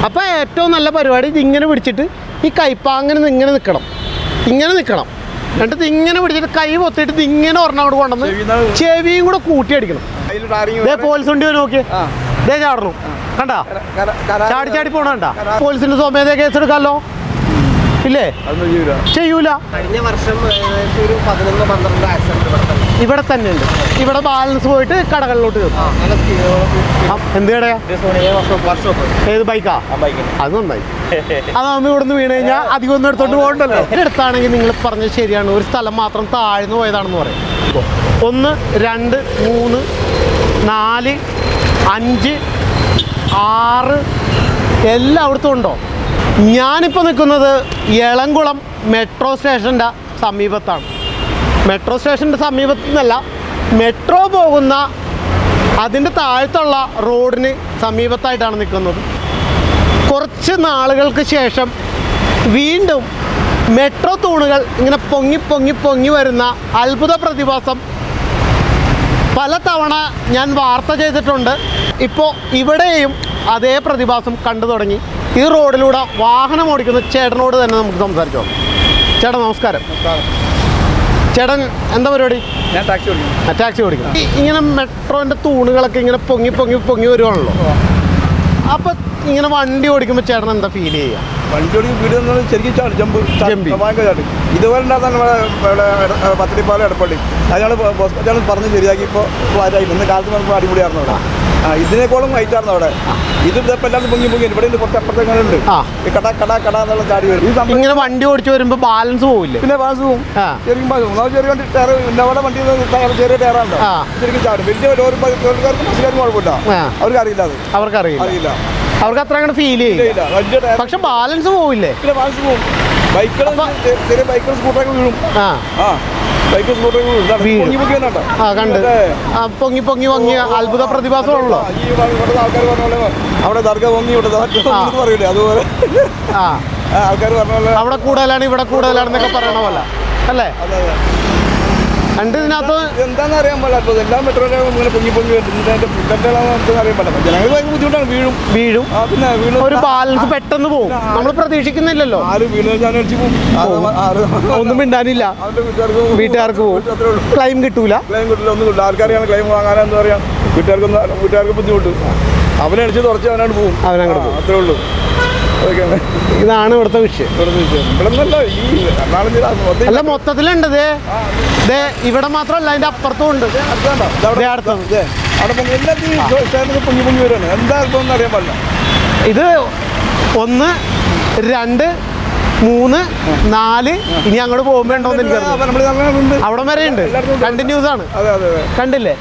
അപ്പോൾ ഏറ്റവും നല്ല പരിപാടി ഇതിങ്ങനെ പിടിച്ചിട്ട് ഈ കൈപ്പാങ്ങനെ ഇങ്ങനെ നിൽക്കണം ഇങ്ങനെ നിൽക്കണം എന്നിട്ട് ഇങ്ങനെ പിടിച്ചിട്ട് കൈ പൊത്തിയിട്ട് ഇത് ഇങ്ങനെ ഒരെണ്ണം അവിടെ കൊണ്ടുവന്ന് ചെവിയും കൂടെ കൂട്ടിയടിക്കണം അതിൽ ടാറിങ് ഇതേ പോലീസ് വണ്ടി വന്ന് നോക്കിയേ ആ. ഇതേ ചാടണു കണ്ടാ കര- കര- ചാടി ചാടി പോണ കണ്ടാ പോലീസിന്റെ സ്വമേധ കേസെടുക്കാമല്ലോ ഇല്ലേ അതൊന്നും ചെയ്യൂല ചെയ്യൂല കഴിഞ്ഞ വർഷം ഏകദേശം ഒരു പതിനൊന്ന് പന്ത്രണ്ട് ആക്സിഡന്റ് ഇവിടെ തന്നെ ഇവിടെ തന്നെ ഉണ്ട് ഇവിടെ ബാലൻസ് പോയിട്ട് കടകളിലോട്ട് കയറും ആ നല്ല സ്പീഡ് ആ, എന്ത് കടയാ വർക്ക്ഷോപ്പ് ഏത് ബൈക്കാ ആ ബൈക്കിന് അത് നന്നായി അതാകുമ്പോൾ ഇവിടെ നിന്ന് വീണ് കഴിഞ്ഞാൽ അധികം ഒന്നും എടുത്തോണ്ട് പോകണ്ടല്ലോ എടുത്താണെങ്കിൽ നിങ്ങൾ പറഞ്ഞത് ശരിയാണ് ഒരു സ്ഥലം മാത്രം താഴ്ന്നു പോയതാണെന്ന് പറയും ഒന്ന് രണ്ട് മൂന്ന് നാല് അഞ്ച് ആറ് എല്ലായിടത്തും ഉണ്ടോ ഞാനിപ്പോൾ നിൽക്കുന്നത് എളംകുളം മെട്രോ സ്റ്റേഷൻ്റെ സമീപത്താണ് മെട്രോ സ്റ്റേഷൻ്റെ സമീപത്തു നിന്നല്ല മെട്രോ പോകുന്ന അതിൻ്റെ താഴത്തുള്ള റോഡിന് സമീപത്തായിട്ടാണ് നിൽക്കുന്നത് കുറച്ച് നാളുകൾക്ക് ശേഷം വീണ്ടും മെട്രോ തൂണുകൾ ഇങ്ങനെ പൊങ്ങി പൊങ്ങി പൊങ്ങി വരുന്ന അത്ഭുത പ്രതിഭാസം പലതവണ ഞാൻ വാർത്ത ചെയ്തിട്ടുണ്ട് ഇപ്പോൾ ഇവിടെയും അതേ പ്രതിഭാസം കണ്ടു തുടങ്ങി ഈ റോഡിലൂടെ വാഹനം ഓടിക്കുന്ന ചേട്ടനോട് തന്നെ നമുക്ക് സംസാരിച്ചോ ചേട്ടൻ നമസ്കാരം ചേട്ടൻ എന്താ പരിപാടി ഞാൻ ടാക്സി ഓടിക്കും ആ, ടാക്സി ഓടിക്കും ഈ- ഇങ്ങനെ മെട്രോൻ്റെ തൂണുകളൊക്കെ ഇങ്ങനെ പൊങ്ങി പൊങ്ങി പൊങ്ങി വരുവാണല്ലോ അപ്പം ഇങ്ങനെ വണ്ടി ഓടിക്കുമ്പോൾ ചേട്ടൻ എന്താ ഫീൽ ചെയ്യുക വണ്ടി ഓടിക്കും വീട് നിന്ന് ശരിക്കും ചാടി ജമ്പ് ജമ്പി. ഭയങ്കര ചാടി ഇതുപോലെ ഉണ്ടാകുന്ന നമ്മുടെ ഇവിടെ എട- പത്തിരിപ്പാലം എടപ്പള്ളി അയാൾ അയാൾ പറഞ്ഞ് ശരിയാക്കി ഇപ്പോൾ ആരായി ഇന്ന് കാലത്ത് നമുക്ക് അടിപൊളിയായിരുന്നു അവിടെ ആ ഇതിനേക്കോളം ഹൈറ്റ് ആയിരുന്നു അവിടെ ഇത് ഇപ്പം എല്ലാവരും പൊങ്ങി പൊങ്ങി ഇവിടെ ഉണ്ട് കുറച്ച് അപ്പുറത്തേക്കാണ് ഉണ്ട് ആ. ഈ കട കട കട എന്നുള്ള ചാടി വരും ഈ സംഭവം ഇങ്ങനെ വണ്ടി ഓടിച്ചു വരുമ്പോൾ ബാലൻസ് പോവില്ലേ പിന്നെ പാസ് പോവും ആ. ശരിക്കും പാസ് പോകും ചെറിയ വണ്ടി ടയർ പിന്നെ അവിടെ വണ്ടി ടയർ ചെറിയ ടയറാണല്ലോ ആ. ശരിക്കും ചാടും വലിയ ലോറി ലോറിക്കാർക്കും ബസ്സുകാർക്കും കുഴപ്പമില്ല ആ. അവർക്ക് അറിയില്ല അത് അവർക്കറിയില്ല അറിയില്ല അവർക്ക് അത്ര അങ്ങനെ ഫീൽ ഇല്ല ചെയ്യില്ല ഇല്ല വലിയ ടയർ പക്ഷെ ബാലൻസ് പോവില്ലേ പിന്നെ പാസ് പോവും ബൈക്കുകൾ ചെറിയ ബൈക്കുകൾ സ്കൂട്ടറൊക്കെ വീഴും ആ ആ ബൈക്കും സ്കൂട്ടറൊക്കെ വീഴും ഇതാണ് വീഴും. പൊങ്ങി പൊങ്ങി വന്നാട്ടോ. ആ കണ്ട് മറ്റേ ആ പൊങ്ങി പൊങ്ങി പൊങ്ങി അത്ഭുത പ്രതിഭാസമാണല്ലോ ഈ ഇവിടുത്തെ ആൾക്കാർ പറഞ്ഞ പോലെ അവിടെ ദർഗ പൊങ്ങി ഇവിടെ ദർഗ പൊങ്ങി എന്ന് പറയൂലേ അതുപോലെ ആ ആൾക്കാർ പറഞ്ഞ പോലെ അവിടെ കൂടുതലാണ് ഇവിടെ കൂടുതലാണെന്നൊക്കെ പറയണ പോലെ അല്ലേ അതെ അതെ കണ്ട് ഇതിനകത്ത് എന്താണെന്ന് അറിയാൻ പാടില്ല അപ്പോൾ എല്ലാ മെട്രോയിലും ഇങ്ങനെ പൊങ്ങി പൊങ്ങി വരുന്നത് അതിന്റെ ഫുഡൊക്കെയാണെന്ന് നമുക്ക് അറിയാൻ പാടില്ല ജനങ്ങൾക്ക് ഭയങ്കര ബുദ്ധിമുട്ടാണ് വീഴും വീഴും ആ പിന്നെ വീണ് ഒരു ബാലൻസ് പെട്ടെന്ന് പോകും നമ്മൾ പ്രതീക്ഷിക്കുന്നില്ലല്ലോ ആര് വീണ് ഞാൻ അടിച്ചു പോകും ആറ് ആറ് ഒന്നും മിണ്ടാനില്ല അവരുടെ വീട്ടുകാർക്ക് പോകും. വീട്ടുകാർക്ക് പോകും അത്രേ ഉള്ളൂ ക്ലൈം കിട്ടൂല ക്ലെയിം കിട്ടില്ല ഒന്നും കിട്ടില്ല ആൾക്കാരെയാണ് ക്ലെയിം വാങ്ങാൻ എന്താ പറയാ വീട്ടുകാർക്കൊന്നും വീട്ടുകാർക്ക് ബുദ്ധിമുട്ട് അവനെ അടിച്ച് തുറച്ച് അവനോട് പോകും അവനങ്ങോട്ട് ആ, പോകും. അത്രേ ഉള്ളൂ അതൊക്കെയാണ് ഇതാണ് ഇവിടുത്തെ വിഷയം ഇവിടുത്തെ വിഷയം ഇവിടെ നിന്നല്ല ഈ എറണാകുളം ജില്ല മൊത്തം അല്ല മൊത്തത്തിലുണ്ട് ദേ ദേ ഇവിടെ മാത്രമല്ല അതിന്റെ അപ്പുറത്തും ഉണ്ട് അടുത്താണ്ടോ? ദേ അവിടെ- ദേ അടുത്തത്. ദേ, അവിടെ പൊങ്ങി എല്ലാത്തിനും സ്റ്റേഷനിൽ പൊങ്ങി പൊങ്ങി വരുവാണ് എന്താ അർത്ഥം അറിയാൻ പാടില്ല ഇത് ഒന്ന് രണ്ട് മൂന്ന് നാല് ഇനി അങ്ങോട്ട് പോകുമ്പോ ഉണ്ടോന്ന് എനിക്കറിയാം അപ്പൊ നമ്മള് നല്ലോണം അവിടെ വരെ ഉണ്ട് എല്ലായിടത്തും ഉണ്ട്. കണ്ടിന്യൂസ് ആണ് അതെ അതെ അതെ കണ്ടില്ലേ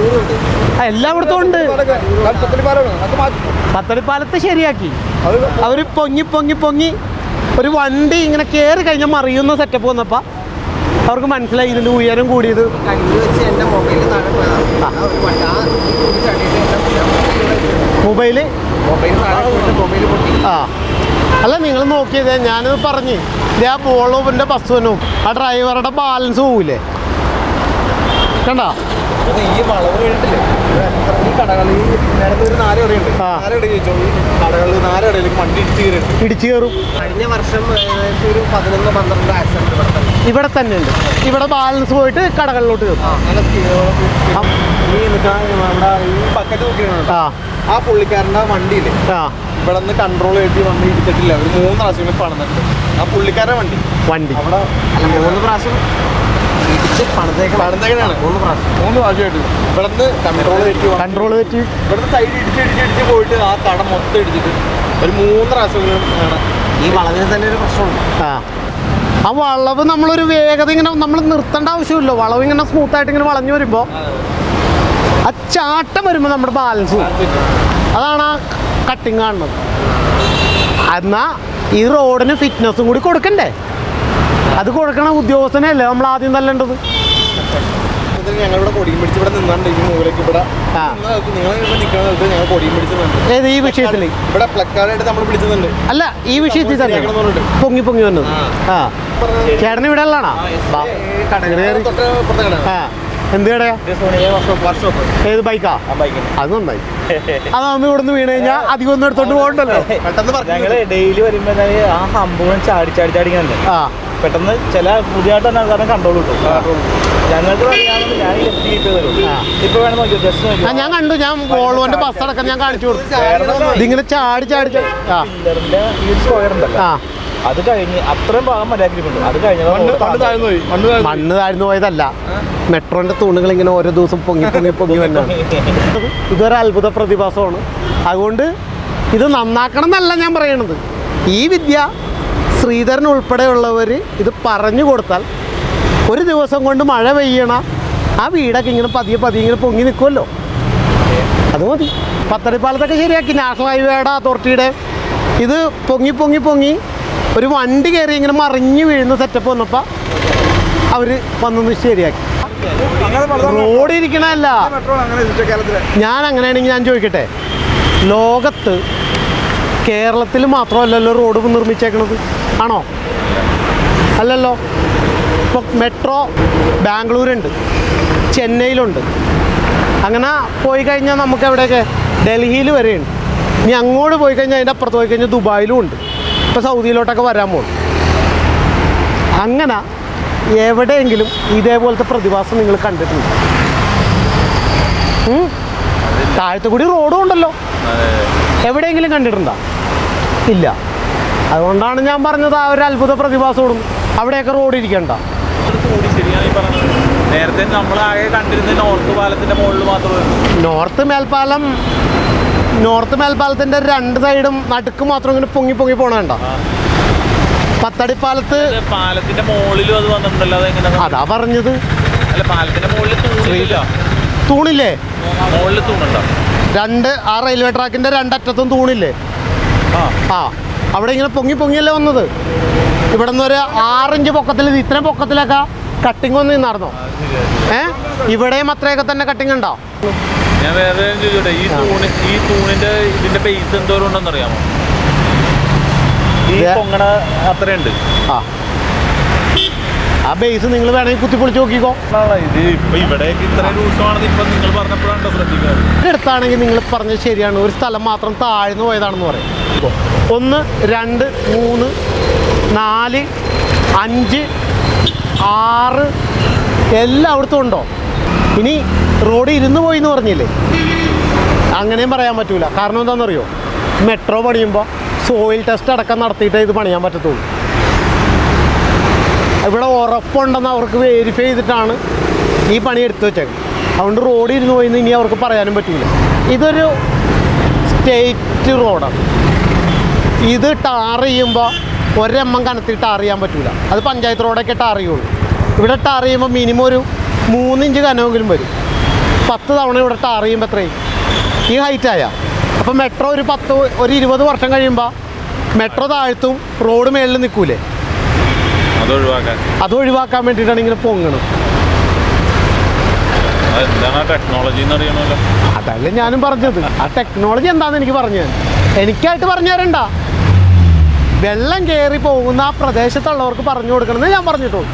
ആ, എല്ലായിടത്തും ഉണ്ട് പാലൊക്കെ- പത്തടിപ്പാലമാണ്. അതൊക്കെ മാറ്റി. പത്തടിപ്പാലത്ത് ശരിയാക്കി അത് അവർ പൊങ്ങി പൊങ്ങി പൊങ്ങി ഒരു വണ്ടി ഇങ്ങനെ കയറി കഴിഞ്ഞാൽ മറിയുന്ന സെറ്റപ്പ് വന്നപ്പോൾ അവർക്ക് മനസ്സിലായി ഇതിൻ്റെ ഉയരം കൂടിയത് കയ്യിൽ വെച്ച് എൻ്റെ മൊബൈലിൽ താഴെ പോയതാണ് ആ ഒരു വണ്ടി ആ ഒരു ചടിയിട്ട് എൻ്റെ മൊബൈല് മൊബൈൽ താഴെ പോയിട്ട് മൊബൈൽ പൊട്ടി ആ അല്ല നിങ്ങൾ നോക്കിയത് ഞാനത് പറഞ്ഞ് ഇതേ ആ ബോളോവിൻ്റെ ബസ് വന്നു ആ ഡ്രൈവറുടെ ബാലൻസ് പോവില്ലേ കണ്ടോ ഇത് ഈ വളവ് വീണിട്ടില്ലേ ഈ കടകളിൽ നേരത്തെ ഒരു നാലടയുണ്ട് ആ. നാലട ചോദിച്ചോ ഈ കടകളിൽ നാലടയിലേക്ക് വണ്ടി ഇടിച്ച് കയറിയിട്ട് ഇടിച്ചു കയറും കഴിഞ്ഞ വർഷം ഏകദേശം ഒരു പതിനൊന്ന് പന്ത്രണ്ട് ആക്സിഡന്റ് ഇവിടെ തന്നെ ഇവിടെ തന്നെ ഉണ്ട് ഇവിടെ ബാലൻസ് പോയിട്ട് കടകളിലോട്ട് കയറും ആ നല്ല സ്പീഡ് ഈ നിൽക്കാൻ നമ്മുടെ ഈ ബക്കറ്റ് നോക്കിയാണ് ആ ആ പുള്ളിക്കാരൻ്റെ വണ്ടിയിൽ ആ ഇവിടെ നിന്ന് കൺട്രോൾ ചെയ്തിട്ട് വണ്ടി ഇടിച്ചിട്ടില്ല ഒരു മൂന്ന് പ്രാവശ്യം പണിതിട്ടുണ്ട് ആ പുള്ളിക്കാരൻ്റെ വണ്ടി വണ്ടി അവിടെ അല്ല മൂന്ന് പ്രാവശ്യം ഇടിച്ച് പണിതേക്കണം പണിതേക്കണാണ് മൂന്ന് പ്രാവശ്യം മൂന്ന് പ്രാവശ്യമായിട്ട് ഇവിടെ നിന്ന് കൺട്രോൾ ചെയ്തിട്ട് വണ്ടി കൺട്രോൾ തെറ്റി ഇവിടുന്ന് സൈഡ് ഇടിച്ച് ഇടിച്ച് ഇടിച്ച് പോയിട്ട് ആ കട മൊത്തം ഇടിച്ചിട്ട് ഒരു മൂന്ന് പ്രാവശ്യം ആണ് ഈ വളവിന് തന്നെ ഒരു പ്രശ്നമുണ്ട് ആ ആ വളവ് നമ്മളൊരു വേഗത ഇങ്ങനെ നമ്മൾ നിർത്തേണ്ട ആവശ്യമില്ല വളവ് ഇങ്ങനെ സ്മൂത്തായിട്ട് ഇങ്ങനെ വളഞ്ഞു വരുമ്പോൾ ആ ചാട്ടം വരുമ്പോൾ നമ്മുടെ ബാലൻസ് പോകും അതാണ് ആ കട്ടിങ് കാണുന്നത് എന്നാ ഈ റോഡിന് ഫിറ്റ്നസ്സും കൂടി കൊടുക്കണ്ടേ അത് കൊടുക്കണ ഉദ്യോഗസ്ഥനല്ലേ നമ്മൾ ആദ്യം തല്ലേണ്ടത് ഞങ്ങളിവിടെ കൊടിയും പിടിച്ച് ഇവിടെ നിന്നാണ്ട് ഈ മൂലയ്ക്ക് ഇവിടെ ആ. നിങ്ങൾ ഇവിടെ നിൽക്കുന്ന സ്ഥലത്ത് ഞങ്ങൾ കൊടിയും പിടിച്ചുന്നുണ്ട് ഏത് ഈ വിഷയത്തിൽ ഇവിടെ പ്ലക്കാർഡായിട്ട് നമ്മൾ പിടിച്ചുന്നുണ്ട് അല്ല ഈ വിഷയത്തിൽ തന്നെ പൊങ്ങി പൊങ്ങി വന്നത് ആ ചേട്ടൻ ഇവിടെ ഉള്ളതാണോ തൊട്ട് പുറത്തെ കട ആ എന്ത് കടയാ വർക്ക്ഷോപ്പ് ഏത് ബൈക്കാ ആ ബൈക്കിന് അത് നന്നായി അതാവുമ്പോ ഇവിടുന്ന് വീണ് കഴിഞ്ഞാൽ അധികം ഒന്നും എടുത്തോണ്ട് പോകണ്ടല്ലോ പെട്ടെന്ന് ഞങ്ങള് പറഞ്ഞു ഡെയിലി വരുമ്പോ എന്തായാല് ആ ഹമ്പും ചാടി ചാടി ചാടിക്കുന്നുണ്ട് ആ പെട്ടെന്ന് ചില പുതിയതായിട്ട് തന്നെ ആൾക്കാരെ കണ്ടോളൂ കിട്ടും ഞങ്ങൾക്ക് അറിയാമെന്ന് ഞാൻ എത്തി കിട്ടിയതല്ലോ ആ. ഇപ്പൊ വേണം നോക്കിയോ ജസ്റ്റ് ആ നോക്കിയോ ഞാൻ കണ്ടു ഞാൻ വോൾവോന്റെ ബസ് അടക്കം ഞാൻ കാണിച്ചു കൊടുത്തു ഇതിങ്ങനെ ചാടി ചാടി ചാടി ആ പില്ലറിന്റെ ഈ സ്ക്വയർ ഉണ്ടല്ലോ ആ അത് കഴിഞ്ഞ് അത്രയും ഭാഗം മര്യാദക്കിട്ടുണ്ട് അത് കഴിഞ്ഞത് മണ്ണ് താഴ്ന്നു പോയി മണ്ണ് താഴ്ന്നു മണ്ണ് താഴ്ന്നു പോയതല്ല മെട്രോന്റെ തൂണുകൾ ഇങ്ങനെ ഓരോ ദിവസം പൊങ്ങി പൊങ്ങി പൊങ്ങി വന്നാണ് ഇതൊരു അത്ഭുത പ്രതിഭാസമാണ് അതുകൊണ്ട് ഇത് നന്നാക്കണം എന്നല്ല ഞാൻ പറയണത് ഈ വിദ്യ ശ്രീധരൻ ഉൾപ്പെടെയുള്ളവർ ഇത് പറഞ്ഞു കൊടുത്താൽ ഒരു ദിവസം കൊണ്ട് മഴ പെയ്യണ ആ വീടൊക്കെ ഇങ്ങനെ പതിയെ പതിയെ ഇങ്ങനെ പൊങ്ങി നിൽക്കുമല്ലോ അത് മതി പത്തടിപ്പാലത്തൊക്കെ ശരിയാക്കി നാഷണൽ ഹൈവേയുടെ അതോറിറ്റിയുടെ ഇത് പൊങ്ങി പൊങ്ങി പൊങ്ങി ഒരു വണ്ടി കയറി ഇങ്ങനെ മറിഞ്ഞ് വീഴുന്ന സെറ്റപ്പ് വന്നപ്പോൾ അവർ വന്നത് ശരിയാക്കി അങ്ങനെ പലതവണ റോഡ് ഇരിക്കണല്ല മെട്രോ അങ്ങനെ ഇരിച്ച കേരളത്തിലെ ഞാൻ അങ്ങനെയാണെങ്കിൽ ഞാൻ ചോദിക്കട്ടെ ലോകത്ത് കേരളത്തിൽ മാത്രമല്ലല്ലോ റോഡ് നിർമ്മിച്ചേക്കണത് ആണോ അല്ലല്ലോ ഇപ്പോൾ മെട്രോ ബാംഗ്ലൂരുണ്ട് ചെന്നൈയിലുണ്ട് അങ്ങനെ പോയി കഴിഞ്ഞാൽ നമുക്ക് എവിടെയൊക്കെ ഡൽഹിയിൽ വരെയുണ്ട് ഇനി അങ്ങോട്ട് പോയി കഴിഞ്ഞാൽ അതിൻ്റെ അപ്പുറത്ത് പോയി കഴിഞ്ഞാൽ ദുബായിലും ഉണ്ട് ഇപ്പോൾ സൗദിയിലോട്ടൊക്കെ വരാൻ പോകും അങ്ങനെ എവിടെയെങ്കിലും ഇതേപോലത്തെ പ്രതിഭാസം നിങ്ങൾ കണ്ടിട്ടുണ്ട് ഉം? താഴത്തെ കൂടി റോഡും ഉണ്ടല്ലോ എവിടെയെങ്കിലും കണ്ടിട്ടുണ്ടോ ഇല്ല അതുകൊണ്ടാണ് ഞാൻ പറഞ്ഞത് ആ ഒരു അത്ഭുത പ്രതിഭാസത്തോടും അവിടെയൊക്കെ റോഡ് ഇരിക്കണ്ട കൂടി ശരിയാണ് ഈ പറഞ്ഞത് നേരത്തെ നമ്മൾ ആകെ കണ്ടിരുന്ന നോർത്ത് പാലത്തിന്റെ മുകളിൽ മാത്രമേ നോർത്ത് മേൽപ്പാലം നോർത്ത് മേൽപ്പാലത്തിൻ്റെ രണ്ട് സൈഡും നടുക്ക് മാത്രം ഇങ്ങനെ പൊങ്ങി പൊങ്ങി പോണണ്ട പത്തടിപ്പാലത്ത് ഇത് പാലത്തിന്റെ മുകളിലും അത് വന്നിട്ടുണ്ടല്ലോ അതെങ്ങനെ അതാ പറഞ്ഞത് അല്ല പാലത്തിന്റെ മുകളിൽ തൂണില്ല തൂണില്ലേ മുകളിൽ തൂണുണ്ടോ രണ്ട് ആ റെയിൽവേ ട്രാക്കിൻ്റെ രണ്ടറ്റത്തും തൂണില്ലേ ആ ആ അവിടെ ഇങ്ങനെ പൊങ്ങി പൊങ്ങിയല്ലേ വന്നത് ഇവിടെ നിന്ന് ഒരു ആറിഞ്ച് പൊക്കത്തിൽ ഇത്രയും പൊക്കത്തിലൊക്കെ കട്ടിങ് ഒന്ന് നടന്നോ ഏ ഇവിടെയും അത്രയൊക്കെ തന്നെ കട്ടിങ് ഉണ്ടോ ഞാൻ വേറെ കാര്യം ചോദിച്ചോട്ടെ ഈ തൂണ് ഈ തൂണിന്റെ ഇതിന്റെ ബേസ് എന്തോരം ഉണ്ടെന്ന് അറിയാമോ ഈ ഇത് പൊങ്ങണ അത്രയുണ്ട് ആ ആ ബേസ് നിങ്ങൾ വേണമെങ്കിൽ കുത്തിപ്പൊളിച്ച് നോക്കിക്കോ ആണല്ലോ ഇത് ഇപ്പൊ ഇവിടേക്ക് ഇത്രയും രൂക്ഷമാണെന്ന് ഇപ്പൊ നിങ്ങൾ പറഞ്ഞപ്പോഴാണോ ശ്രദ്ധിക്കാറ് എടുത്താണെങ്കിൽ നിങ്ങൾ പറഞ്ഞത് ശരിയാണ് ഒരു സ്ഥലം മാത്രം താഴ്ന്നു പോയതാണെന്ന് പറയും ഒന്ന് രണ്ട് മൂന്ന് നാല് അഞ്ച് ആറ് എല്ലായിടത്തും ഉണ്ടോ ഇനി റോഡ് ഇരുന്ന് പോയി എന്ന് പറഞ്ഞില്ലേ അങ്ങനെയും പറയാൻ പറ്റൂല കാരണം എന്താണെന്നറിയോ മെട്രോ പണിയുമ്പോൾ സോയിൽ ടെസ്റ്റ് അടക്കം നടത്തിയിട്ടേ ഇത് പണിയാൻ പറ്റത്തുള്ളൂ ഇവിടെ ഉറപ്പുണ്ടെന്ന് അവർക്ക് വെരിഫൈ ചെയ്തിട്ടാണ് ഈ പണി എടുത്തു വെച്ചേക്കുന്നത് അതുകൊണ്ട് റോഡ് ഇരുന്ന് പോയിന്ന് ഇനി അവർക്ക് പറയാനും പറ്റില്ല ഇതൊരു സ്റ്റേറ്റ് റോഡാണ് ഇത് ടാർ ചെയ്യുമ്പോൾ ഒരെണ്ണം കനത്തിൽ ടാർ ചെയ്യാൻ പറ്റില്ല അത് പഞ്ചായത്ത് റോഡൊക്കെ ടാർ ചെയ്യുള്ളൂ ഇവിടെ ടാർ ചെയ്യുമ്പോൾ മിനിമം ഒരു മൂന്നിഞ്ച് കനമെങ്കിലും വരും പത്ത് തവണ ഇവിടെ ടാർ ചെയ്യുമ്പോൾ എത്രയും ഈ ഹൈറ്റായ അപ്പോൾ മെട്രോ ഒരു പത്ത് ഒരു ഇരുപത് വർഷം കഴിയുമ്പോൾ മെട്രോ താഴ്ത്തും റോഡ് മേളിൽ നിൽക്കൂലേ അത് ഒഴിവാക്കാൻ അത് ഒഴിവാക്കാൻ വേണ്ടിയിട്ടാണ് ഇങ്ങനെ പൊങ്ങണം അതെന്താണ് ടെക്നോളജി എന്ന് അറിയണമല്ലോ അതല്ല ഞാനും പറഞ്ഞത് ആ ടെക്നോളജി എന്താണെന്ന് എനിക്ക് പറഞ്ഞു തരാൻ എനിക്കായിട്ട് പറഞ്ഞു തരണ്ട വെള്ളം കയറി പോകുന്ന ആ പ്രദേശത്തുള്ളവർക്ക് പറഞ്ഞു കൊടുക്കണമെന്ന് ഞാൻ പറഞ്ഞിട്ടുള്ളൂ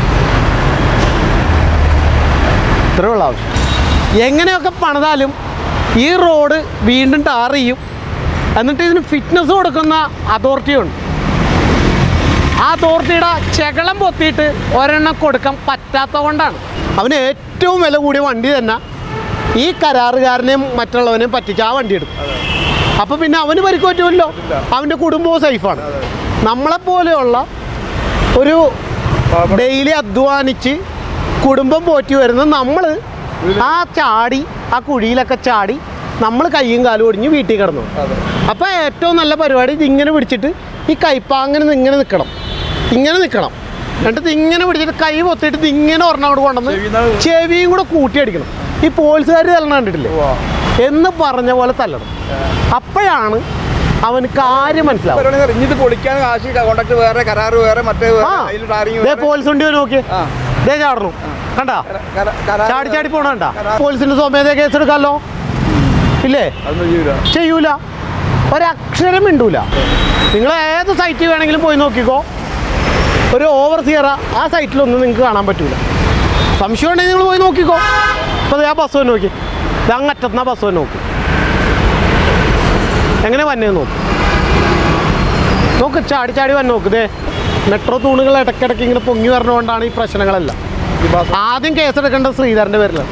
ഇത്രേ ഉള്ള ആവശ്യം എങ്ങനെയൊക്കെ പണിതാലും ഈ റോഡ് വീണ്ടും ടാർ ചെയ്യും എന്നിട്ട് ഇതിന് ഫിറ്റ്നസ് കൊടുക്കുന്ന അതോറിറ്റിയുണ്ട് ആ അതോറിറ്റിയുടെ ചെകളം പൊത്തിയിട്ട് ഒരെണ്ണം കൊടുക്കാൻ പറ്റാത്ത കൊണ്ടാണ് അവന് ഏറ്റവും വില കൂടിയ വണ്ടി തന്നെ ഈ കരാറുകാരനെയും മറ്റുള്ളവനെയും പറ്റിച്ച് ആ വണ്ടി എടുക്കും അപ്പോൾ പിന്നെ അവന് പരിക്ക് പറ്റുമല്ലോ അവൻ്റെ കുടുംബവും സേഫാണ് നമ്മളെപ്പോലെയുള്ള ഒരു ഡെയിലി അധ്വാനിച്ച് കുടുംബം പോറ്റി വരുന്ന നമ്മൾ ആ ചാടി ആ കുഴിയിലൊക്കെ ചാടി നമ്മൾ കയ്യും കാലും ഒടിഞ്ഞ് വീട്ടിൽ കിടന്നു അപ്പോൾ ഏറ്റവും നല്ല പരിപാടി ഇതിങ്ങനെ പിടിച്ചിട്ട് ഈ കൈപ്പാങ്ങനെ ഇങ്ങനെ നിൽക്കണം ഇങ്ങനെ നിൽക്കണം എന്നിട്ട് ഇങ്ങനെ പിടിച്ചിട്ട് കൈ പൊത്തിയിട്ട് ഇതിങ്ങനെ ഒരെണ്ണം അങ്ങോട്ട് കൊണ്ടുവന്ന് ചെവിന്നാ- ചെവിയും കൂടെ കൂട്ടിയടിക്കണം ഈ പോലീസുകാർ തല്ലണ കണ്ടിട്ടില്ലേ എന്ന് പറഞ്ഞ പോലെ തല്ലണം അപ്പോഴാണ് അവന് കാര്യം മനസ്സിലാവും പരിപാടി എന്ന് പറഞ്ഞാൽ ഇഞ്ഞിത് പൊളിക്കാൻ കാശ് കോണ്ടാക്ട് വേറെ കരാറ് വേറെ മറ്റേ ആ അതിൽ ടാറിങ് ദേ പോലീസ് വണ്ടി നോക്കി ആ. ദേ ചാടണു കണ്ടാ കര- കരാറ് ചാടി ചാടി പോണ കണ്ടാ കരാ- പോലീസിന്റെ സ്വമേധ കേസ് എടുക്കാമല്ലോ ഇല്ലേ അതൊന്നും ചെയ്യൂല ചെയ്യൂല ഒരക്ഷരം മിണ്ടൂല നിങ്ങൾ ഏത് സൈറ്റിൽ വേണമെങ്കിലും പോയി നോക്കിക്കോ ഒരു ഓവർ സിയറ ആ സൈറ്റിലൊന്നും നിങ്ങൾക്ക് കാണാൻ പറ്റൂല സംശയം ഉണ്ടെങ്കിൽ നിങ്ങൾ പോയി നോക്കിക്കോ അപ്പോൾ ആ ബസ് വന്ന് നോക്കി ഇത് അങ്ങറ്റത്തുനിന്ന് ആ ബസ് വന്ന് നോക്കി എങ്ങനെ വന്നേ നോക്ക് നോക്ക് ചാടി ചാടി വന്ന് നോക്ക് ദേ മെട്രോ തൂണുകൾ ഇടയ്ക്കിടയ്ക്ക് ഇങ്ങനെ പൊങ്ങി വരണതുകൊണ്ടാണ് ഈ പ്രശ്നങ്ങളെല്ലാം ഈ ബസ് ആദ്യം കേസെടുക്കേണ്ടത് ശ്രീധരൻ്റെ പേരിലാണ്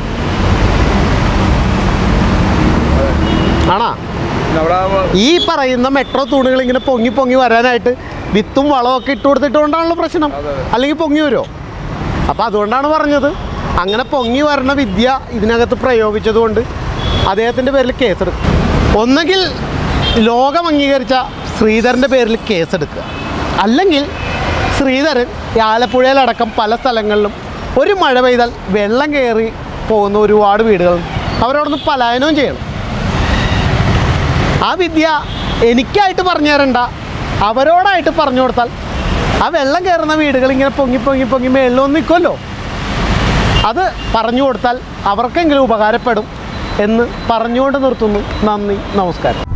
ആണാ പിന്നെ അവിടെ ഈ പറയുന്ന മെട്രോ തൂണുകൾ ഇങ്ങനെ പൊങ്ങി പൊങ്ങി വരാനായിട്ട് വിത്തും വളമൊക്കെ ഇട്ട് കൊടുത്തിട്ടുകൊണ്ടാണല്ലോ പ്രശ്നം അല്ലെങ്കിൽ പൊങ്ങി വരുമോ അപ്പോൾ അതുകൊണ്ടാണ് പറഞ്ഞത് അങ്ങനെ പൊങ്ങി വരണ വിദ്യ ഇതിനകത്ത് പ്രയോഗിച്ചതുകൊണ്ട് അദ്ദേഹത്തിൻ്റെ പേരിൽ കേസെടുക്കും ഒന്നുകിൽ ലോകം അംഗീകരിച്ച ശ്രീധരൻ്റെ പേരിൽ കേസെടുക്കുക അല്ലെങ്കിൽ ശ്രീധരൻ ഈ ആലപ്പുഴയിലടക്കം പല സ്ഥലങ്ങളിലും ഒരു മഴ പെയ്താൽ വെള്ളം കയറി പോകുന്ന ഒരുപാട് വീടുകൾ അവരോടൊന്ന് പലായനവും ചെയ്യണം ആ വിദ്യ എനിക്കായിട്ട് പറഞ്ഞു തരണ്ട അവരോടായിട്ട് പറഞ്ഞു കൊടുത്താൽ ആ വെള്ളം കയറുന്ന വീടുകൾ ഇങ്ങനെ പൊങ്ങി പൊങ്ങി പൊങ്ങി മേളിലൊന്നും നിൽക്കുമല്ലോ അത് പറഞ്ഞു കൊടുത്താൽ അവർക്കെങ്കിലും ഉപകാരപ്പെടും എന്ന് പറഞ്ഞുകൊണ്ട് നിർത്തുന്നു നന്ദി നമസ്കാരം